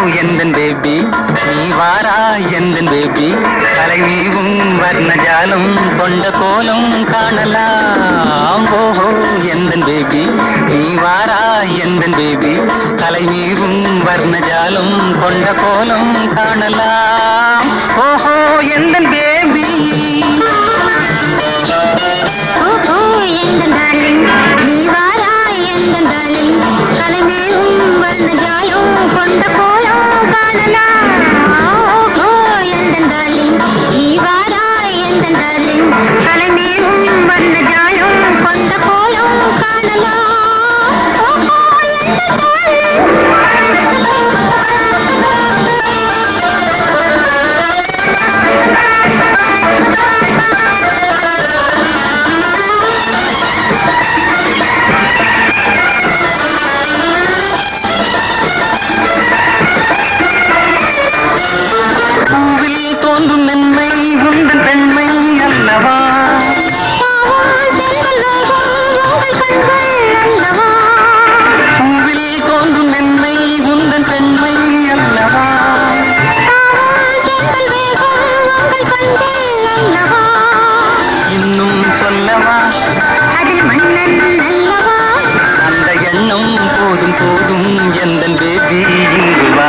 எந்தன் பேபி நீ வாரா எந்தன் பேபி தலைவீவும் வர்ணஜாலம் கொண்ட கோலம் காணலாம் ஓஹோ எந்தன் பேபி நீ வாரா எந்தன் பேபி தலைவீவும் வர்ணஜாலம் கொண்ட கோலம் காணலாம் ஓஹோ எந்தன் பேபி ஓஹோ எந்தன் darling, நீ வாராய் எந்தன் darling. கலைமேலும் வர்ணஜாலம் கொண்ட கோலம் காணலாம். ஓஹோ எந்தன் darling, நீ வாராய் எந்தன் darling. கலைமேலும் வர்ணஜாலம் கொண்ட கோலம் காணலாம். ஓஹோ எந்தன் பூவில் தோன்றும் மென்மை உந்தன் பெண்மை அல்லவா பூவில் தோன்றும் மென்மை உந்தன் பெண்மை அல்லவா இன்னும் சொல்லவா அந்த எண்ணம் போதும் போதும் எந்தன் பேபி இங்கு வா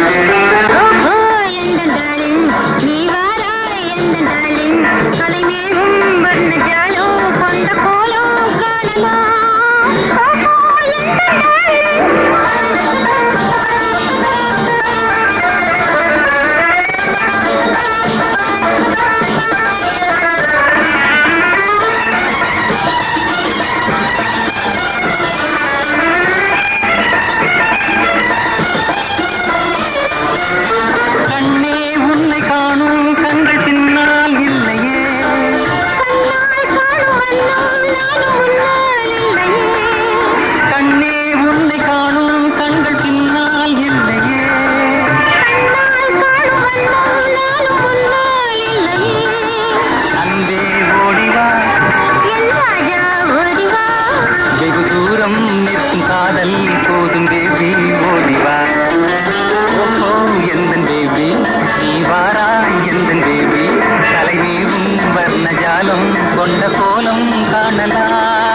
கண்ணே உன்னை காணும் கண்கள் பின்னால் இல்லையே கண்ணே உன்னை காணும் கண்கள் பின்னால் இல்லையே அன்பே ஓடிவா வெகு தூரம் நிற்கும் காதல் போதும் தேவி ஓடிவா ஓஹோ எந்தன் தேவி நீ வாரா எந்தன் தேவி தலைநீரும் வர்ணஜாலம் கொண்ட கோலம் காணலாம்